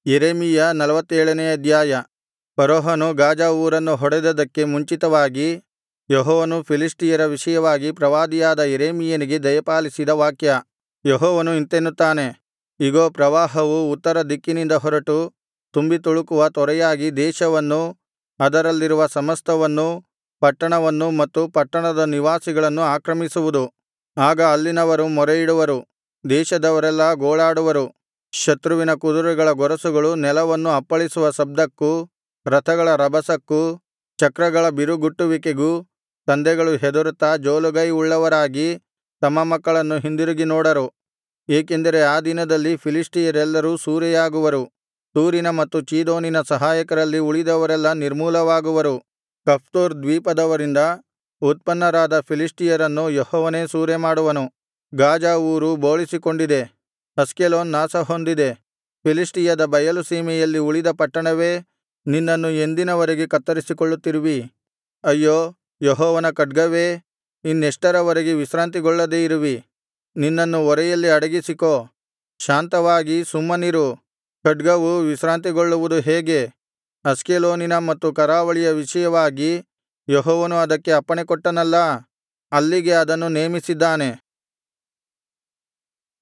ಯೆರೆಮೀಯ ನಲವತ್ತೇಳನೆಯ ಅಧ್ಯಾಯ ಫರೋಹನು ಗಾಜಾ ಊರನ್ನು ಹೊಡೆದದ್ದಕ್ಕೆ ಮುಂಚಿತವಾಗಿ ಯೆಹೋವನು ಫಿಲಿಷ್ಟಿಯರ ವಿಷಯವಾಗಿ ಪ್ರವಾದಿಯಾದ ಯೆರೆಮೀಯನಿಗೆ ದಯಪಾಲಿಸಿದ ವಾಕ್ಯ ಯೆಹೋವನು ಇಂತೆನ್ನುತ್ತಾನೆ ಇಗೋ ಪ್ರವಾಹವು ಉತ್ತರ ದಿಕ್ಕಿನಿಂದ ಹೊರಟು ತುಂಬಿ ತುಳುಕುವ ತೊರೆಯಾಗಿ ದೇಶವನ್ನೂ ಅದರಲ್ಲಿರುವ ಸಮಸ್ತವನ್ನೂ ಪಟ್ಟಣವನ್ನೂ ಮತ್ತು ಪಟ್ಟಣದ ನಿವಾಸಿಗಳನ್ನು ಆಕ್ರಮಿಸುವುದು ಆಗ ಅಲ್ಲಿನವರು ಮೊರೆಯಿಡುವರು ದೇಶದವರೆಲ್ಲಾ ಗೋಳಾಡುವರು ಶತ್ರುವಿನ ಕುದುರೆಗಳ ಗೊರಸುಗಳು ನೆಲವನ್ನು ಅಪ್ಪಳಿಸುವ ಶಬ್ದಕ್ಕೂ ರಥಗಳ ರಭಸಕ್ಕೂ ಚಕ್ರಗಳ ಬಿರುಗುಟ್ಟುವಿಕೆಗೂ ತಂದೆಗಳು ಹೆದರುತ್ತಾ ಜೋಲುಗೈ ಉಳ್ಳವರಾಗಿ ತಮ್ಮ ಮಕ್ಕಳನ್ನು ಹಿಂದಿರುಗಿ ನೋಡರು ಏಕೆಂದರೆ ಆ ದಿನದಲ್ಲಿ ಫಿಲಿಷ್ಟಿಯರೆಲ್ಲರೂ ಸೂರೆಯಾಗುವರು ತೂರಿನ ಮತ್ತು ಚೀದೋನಿನ ಸಹಾಯಕರಲ್ಲಿ ಉಳಿದವರೆಲ್ಲಾ ನಿರ್ಮೂಲವಾಗುವರು ಕಫ್ತೋರ್ ದ್ವೀಪದವರಿಂದ ಉತ್ಪನ್ನರಾದ ಫಿಲಿಷ್ಟಿಯರನ್ನು ಯೆಹೋವನೇ ಸೂರೆಮಾಡುವನು ಗಾಜಾ ಊರು ಬೋಳಿಸಿಕೊಂಡಿದೆ ಅಷ್ಕೆಲೋನ್ ನಾಶಹೊಂದಿದೆ ಫಿಲಿಷ್ಟಿಯದ ಬಯಲು ಸೀಮೆಯಲ್ಲಿ ಉಳಿದ ಪಟ್ಟಣವೇ ನಿನ್ನನ್ನು ಎಂದಿನವರೆಗೆ ಕತ್ತರಿಸಿಕೊಳ್ಳುತ್ತಿರುವಿ ಅಯ್ಯೋ ಯೆಹೋವನ ಖಡ್ಗವೇ ಇನ್ನೆಷ್ಟರವರೆಗೆ ವಿಶ್ರಾಂತಿಗೊಳ್ಳದೆ ಇರುವಿ ನಿನ್ನನ್ನು ಒರೆಯಲ್ಲಿ ಅಡಗಿಸಿಕೋ ಶಾಂತವಾಗಿ ಸುಮ್ಮನಿರು ಖಡ್ಗವು ವಿಶ್ರಾಂತಿಗೊಳ್ಳುವುದು ಹೇಗೆ ಅಷ್ಕೆಲೋನಿನ ಮತ್ತು ಕರಾವಳಿಯ ವಿಷಯವಾಗಿ ಯೆಹೋವನು ಅದಕ್ಕೆ ಅಪ್ಪಣೆಕೊಟ್ಟನಲ್ಲಾ ಅಲ್ಲಿಗೆ ಅದನ್ನು ನೇಮಿಸಿದ್ದಾನೆ